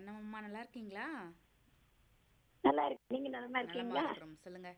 கண்ணம்மா நல்லா இருக்கீங்களா நல்லா இருக்கு நீங்க நலமா நலமா இருக்கீங்களா இருக்கிறோம் சொல்லுங்க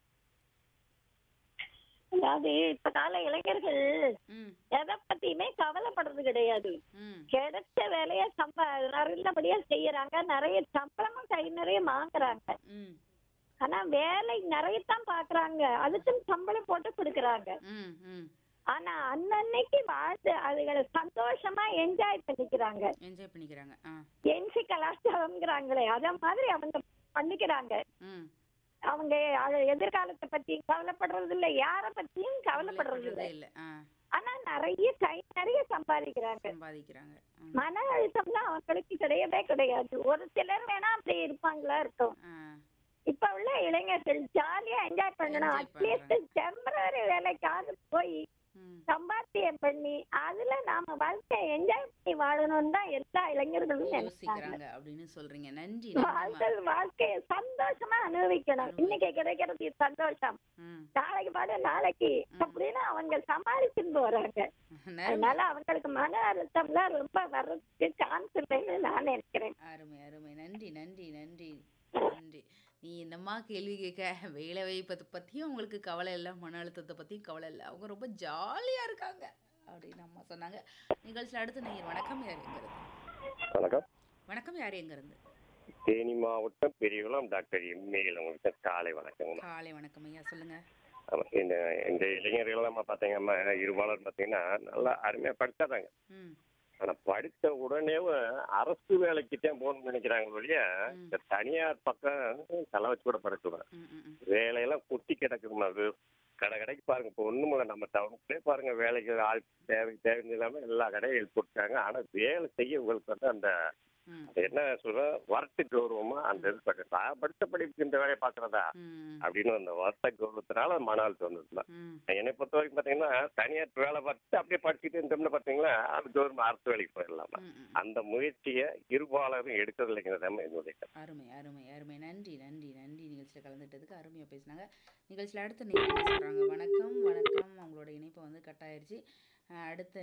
அதாவது இப்ப கால இளைஞர்கள் ம் எதை பத்தியுமே கவலைப்படுறது கிடையாது ம் கிடைச்ச வேலைய சம்ப நல்லபடியா செய்யறாங்க நிறைய சம்பளமும் கை நிறைய வாங்குறாங்க ம் ஆனா வேலை நிறைய தான் பாக்குறாங்க அதுக்கும் சம்பளம் போட்டு கொடுக்கறாங்க ம் ம் ஆனா அன்னன்னைக்கு வாழ்ந்து அதுகளை சந்தோஷமா என்ஜாய் பண்ணிக்கிறாங்க என்ஜாய் பண்ணிக்கிறாங்க ஆ என்சி கலாச்சாரம்ங்கிறாங்களே அத மாதிரி அவங்க பண்ணிக்கிறாங்க ம் அவங்க அது எதிர்காலத்தை பத்தி கவலைப்படுறது இல்ல யார பத்தியும் கவலைப்படுறது இல்ல கவலைப்படுறதே இல்லை ஆ ஆனா நிறைய கை நிறைய சம்பாதிக்கிறாங்க சம்பாதிக்கிறாங்க ம். மன அழுத்தம்லாம் அவங்களுக்கு கிடையவே கிடையாது ஒரு சிலர் வேணா அப்படி இருப்பாங்களா இருக்கும் ஆ இப்ப உள்ள இளைஞர்கள் ஜாலியா என்ஜாய் பண்ணணும் Enjoy அட்லீஸ்ட் டெம்பரரி வேலைக்காவது போய் ம் சம்பாத்தியம் பண்ணி அதுல நாம வாழ்க்கைய என்ஜாய் பண்ணி வாழணும்னு தான் எல்லா இளைஞர்களும் நினைக்கிறாங்க யோசிக்கிறாங்க அப்படின்னு சொல்றீங்க நன்றி நன்றிம்மா வாழ்க்கை வாழ்க்கைய சந்தோஷமா அனுபவிக்கணும் இன்னைக்கு கிடைக்கிறது சந்தோஷம் ம் நாளைக்கு பாடு நாளைக்கு அப்படின்னு அவங்க சமாளிச்சுட்டு வராங்க நன்றி அதனால அவங்களுக்கு மன அழுத்தம்லாம் ரொம்ப வர்றதுக்கு சான்ஸ் இல்லைன்னு நான் நினைக்கிறேன் அருமை அருமை நன்றி நன்றி நன்றி நன்றி நீ என்னம்மா கேள்வி கேட்க வேலை வாய்ப்பை பற்றியும் உங்களுக்கு கவலை இல்லை மன அழுத்தத்தை பற்றியும் கவலை இல்லை அவங்க ரொம்ப ஜாலியாக இருக்காங்க அப்படின்னு அம்மா சொன்னாங்க நிகழ்ச்சியில் அடுத்து நீங்கள் வணக்கம் யார் எங்கிறது வணக்கம் வணக்கம் யார் எங்கிறது தேனி மாவட்டம் பெரியகுளம் டாக்டர் எம்ஏல உங்களுக்கு காலை வணக்கங்கம்மா காலை வணக்கம் ஐயா சொல்லுங்கள் ஆமா இந்த இந்த இளைஞர்கள்லாம் பார்த்தீங்கம்மா இருபாலர் பார்த்தீங்கன்னா நல்லா அருமையாக படிச்சாதாங்க ம் ஆனால் படித்த உடனேவும் அரசு வேலைக்கு தான் போகணும்னு நினைக்கிறாங்க ஒழிய இந்த தனியார் பக்கம் தலை வச்சு கூட படிச்சுடுவேன் ம் ம் ம் வேலையெல்லாம் கொட்டி கிடக்குதுமா அது கடை கடைக்கு பாருங்க இப்போ ஒன்றும் இல்லை நம்ம டவுனுக்குள்ளே பாருங்க வேலைக்கு ஆள் தேவை தேவைன்னு இல்லாமல் எல்லா கடையும் எழுதி போட்டாங்க ஆனால் வேலை செய்ய உங்களுக்கு வந்து அந்த ம் அது என்ன சொல்ற வரட்டு கௌரவமா அந்த இது பண்ண நான் படித்த படிப்புக்கு இந்த வேலையை பார்க்கறதா ம் அப்படின்னு அந்த வருத்த கௌரவத்தினால மன அழுத்தம் வந்ததுல ம் என்னை பொறுத்த வரைக்கும் பார்த்தீங்கன்னா தனியார் வேலை பார்த்துட்டு அப்படியே படிச்சுட்டு இருந்தோம்னு பார்த்தீங்கன்னா அது கவர்மெண்ட் அரசு வேலைக்கு போயிடலாம் ம் ம் அந்த முயற்சியை இருபாலரும் எடுக்கிறது இல்லைங்கிறது என்னுடைய கருத்து. அருமை அருமை அருமை நன்றி நன்றி நன்றி நிகழ்ச்சியில் கலந்துட்டதுக்கு அருமையாக பேசினாங்க நிகழ்ச்சியில் அடுத்த நேயர் என்ன சொல்கிறாங்க வணக்கம் வணக்கம் அவங்களோட இணைப்பு வந்து கட் ஆயிருச்சு அஹ் அடுத்த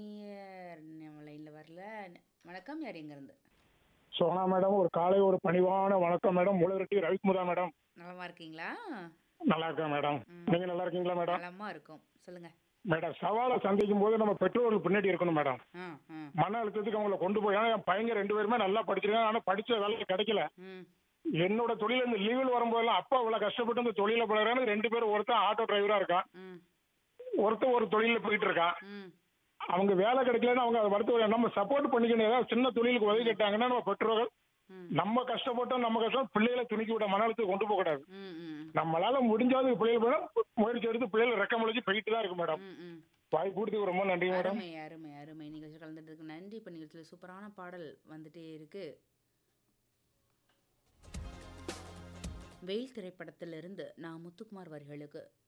நேயர் நம்ம லைனில் வரல வணக்கம் யார் எங்கேருந்து சோனா மேடம் ஒரு காலை ஒரு பணிவான வணக்கம் மேடம் முளரட்டி ரவிக்குமுதா மேடம் நலமா இருக்கீங்களா நல்லா இருக்கேன் மேடம் ம். நீங்க நல்லா இருக்கீங்களா மேடம் நலமா இருக்கும் சொல்லுங்க மேடம் சவாலை சந்திக்கும் போது நம்ம பெற்றோர்கள் பின்னாடி இருக்கணும் மேடம் ஆ ஆ மன அழுத்தத்துக்கு அவங்கள கொண்டு போய் ஏன்னா என் பையங்க ரெண்டு பேருமே நல்லா படிச்சிருக்காங்க ஆனா படிச்ச வேலை கிடைக்கல ம் என்னோட தொழில் இந்த லீவில் வரும்போதெல்லாம் அப்பா இவ்வளவு கஷ்டப்பட்டு இந்த தொழில பழகிறாங்க ரெண்டு பேரும் ஒருத்தன் ஆட்டோ டிரைவரா இருக்கான் ம் ஒருத்தன் ஒரு தொழில போயிட்டு இருக்கான் ம் அவங்க வேலை கிடைக்கலன்னா அவங்க அதை அடுத்து நம்ம சப்போர்ட் பண்ணிக்கணும் ஏதாவது சின்ன தொழிலுக்கு உதவி கேட்டாங்கன்னா நம்ம பெற்றோர்கள் ம் நம்ம கஷ்டப்பட்டோம் நம்ம கஷ்டம் பிள்ளைகளை துணிக்கி விட மன அழுத்தத்தை கொண்டு போக கூடாது ம் ம் நம்மளால முடிஞ்சாது பிள்ளைகள் மேடம் முயற்சி எடுத்து பிள்ளைகள் ரெக்கமொழிச்சு போயிட்டு தான் இருக்கு மேடம் ம் ம் வாய்ப்பு கொடுத்து ரொம்ப நன்றி மேடம் அருமை அருமை அருமை நிகழ்ச்சி கலந்துட்டதுக்கு நன்றி இப்போ நிகழ்ச்சியில் சூப்பரான பாடல் வந்துட்டே இருக்கு வெயில் திரைப்படத்திலிருந்து நான் முத்துக்குமார் வரிகளுக்கு